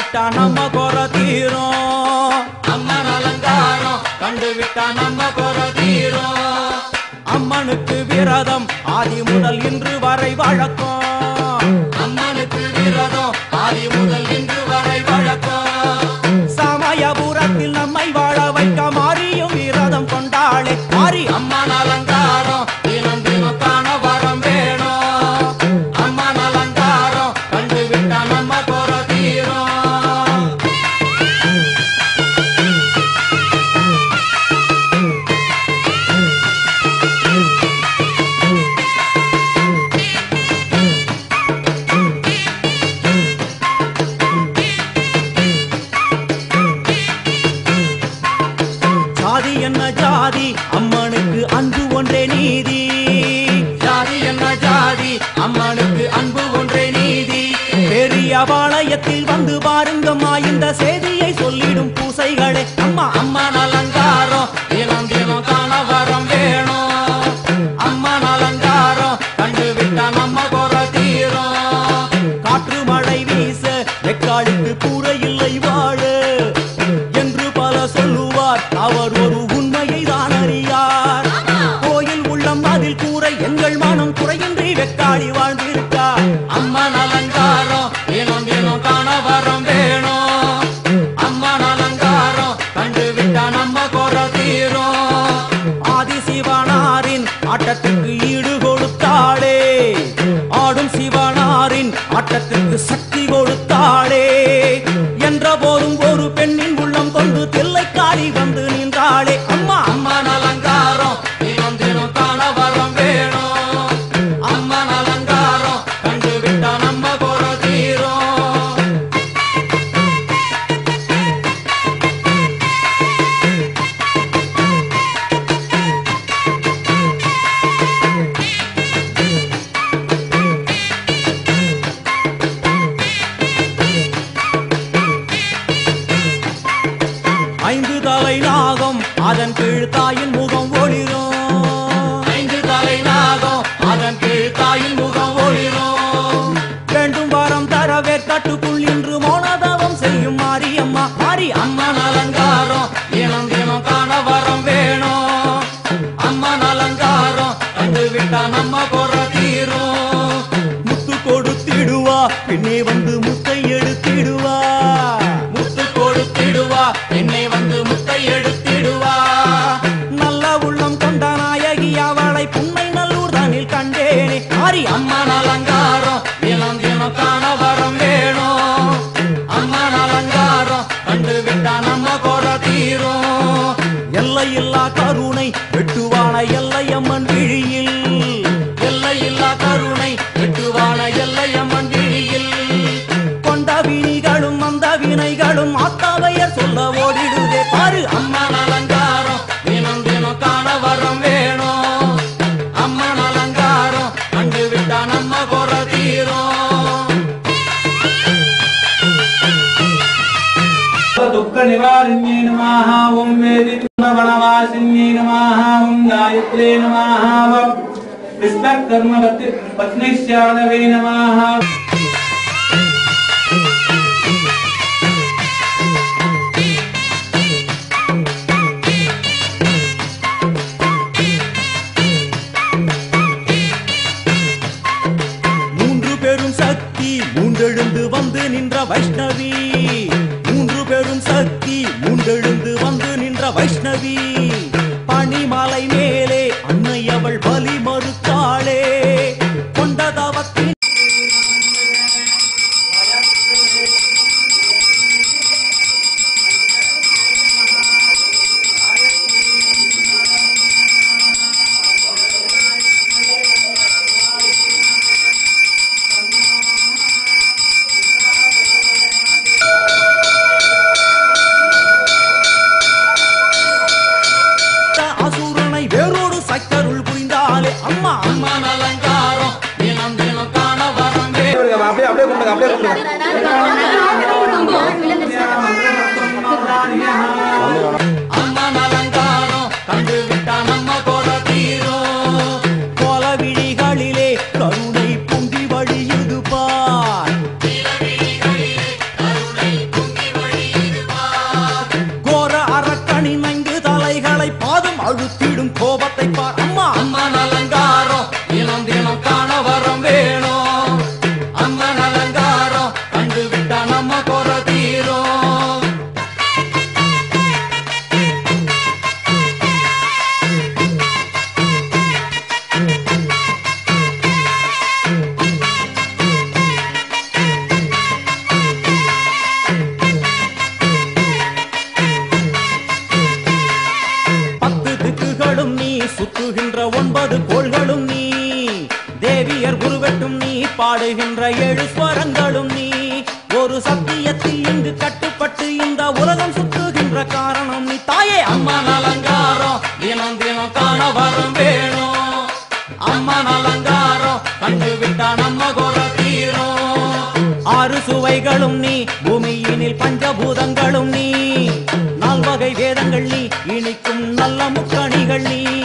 விட்டா நம்ம குற தீரும் அம்மன் அலங்காரம் கண்டு விட்டா நம்ம குறை தீரும் அம்மனுக்கு விரதம் ஆதி முதல் இன்று வரை வழக்கம் அம்மனுக்கு விரதம் ஆதி முதல் இன்று வரை வழக்கம் சமயபுரத்தில் நம்மை வாழ வைக்க மாறியும் விரதம் கொண்டாளே மாறி அம்மன் அலங்காரம் தினம் தினம் காண வரம் வேணும் அம்மன் அலங்காரம் கண்டு விட்டா நம்ம குறை தீரும் சாதி என்ன ஜாதி அம்மனுக்கு அன்பு ஒன்றே நீதி ஜாதி என்ன ஜாதி அம்மனுக்கு அன்பு ஒன்றே நீதி பெரிய பாளையத்தில் வந்து பாருங்கம்மா இந்த செய்தியை சொல்லிடும் பூசைகளே அம்மா அம்மன் அலங்காரம் தினம் தினம் காண வரம் வேணும் அம்மன் அலங்காரம் கண்டு விட்டா நம்ம குறை தீரும் காற்று மழை வீச வெக்காளுக்கு கூரை இல்லை வாழ என்று பல சொல்லுவார் அவர் ஒரு உண்மையை தான் அறியார் கோயில் உள்ளம் அதில் கூரை எங்கள் மனம் குறையின்றி வெக்காளி வாழ்ந்திருக்கார் அம்மன் அலங்காரம் தினம் தினம் காண வரம் வேணும் அம்மன் அலங்காரம் கண்டு விட்டா நம்ம குறை தீரும் ஆதி சிவனாரின் ஆட்டத்துக்கு ஈடு கொடுத்தாளே ஆடும் சிவனாரின் ஆட்டத்துக்கு சக்தி கொடுத்தாளே என்ற போதும் ஒரு பெண்ணின் உள்ளம் கொண்டு தில்லைக்காரி வந்து நின்றாளே அம்மா அம்மன் அலங்காரம் தினம் தினம் காண வரம் வேணும் அம்மன் அலங்காரம் கண்டு விட்டா நம்ம குறை தீரும் ஐந்து தலை நாகம் அதன் கீழ் தாயின் முகம் ஒளிரும் ஐந்து தலை நாகம் அதன் கீழ் தாயின் முகம் ஒளிரும் வேண்டும் வரம் தரவே கட்டுக்குள் இன்று மோனதவம் செய்யும் மாரியம்மா மாரி அம்மன் அலங்காரம் தினம் தினம் காண வரம் வேணும் அம்மன் அலங்காரம் கண்டு விட்டா நம்ம குறை தீரும் முத்து கொடுத்திடுவா பின்னே வந்து முத்தை எடுத்திடுவா முத்து கொடுத்திடுவா என்னை வந்து முத்தை எடுத்திடுவா நல்ல உள்ளம் கொண்ட நாயகி அவளை புன்னை நல்லூர் தனில் கண்டேனே மாரி அம்மன் அலங்காரம் தினம் தினம் காண வரம் வேணும் அம்மன் அலங்காரம் கண்டு விட்டா நம்ம குறை தீரும் எல்லையில்லா கருணை வெட்டுவான எல்லையம்மன் விழியில் எல்லையில்லா கருணை வெட்டுவான எல்லையம்மன் விழியில் கொண்ட வினிகளும் அந்த வினைகளும் ஆத்தாவையர் சொல்ல ஓடிடுதே பாரு அம்மன் அலங்காரம் தினம் தினம் காண வரம் வேணும் அம்மன் அலங்காரம் கண்டு விட்டா நம்ம குறை தீரும் दुःख निवारिण्यै नमः ॐ वेदितुर्णवनवासिन्यै नमः ॐ गायत्रे नमः ॐ विष्णुकर्मवति पत्नीश्यादवे नमः மூன்று பெரும் சக்தி மூண்டெழுந்து வந்து நின்ற வைஷ்ணவி மூன்று பெரும் சக்தி மூண்டெழுந்து வந்து நின்ற வைஷ்ணவி பனிமலை மேலே அன்னை அவள் பலி மறுத்தாளே கொண்ட தவத்தின் அசுரனை வேரோடு சக்கருள் புரிந்தாலே சுத்துகின்ற ஒன்பது கோள்களும் நீ தேவியர் குருவெட்டும் நீ பாடுகின்ற ஏழு ஸ்வரங்களும் நீ ஒரு சத்தியத்தில் இங்கு கட்டுப்பட்டு இந்த உலகம் சுத்துகின்ற காரணம் நீ தாயே அம்மா அம்மன் அலங்காரம் தினம் தினம் காண வரம் வேணும் அம்மன் அலங்காரம் கண்டு விட்டா நம்ம குறை தீரும் ஆறு சுவைகளும் நீ பூமியினில் பஞ்சபூதங்களும் நீ நால்வகை வேதங்கள் நீ இனிக்கும் நல்ல முக்கணிகள் நீ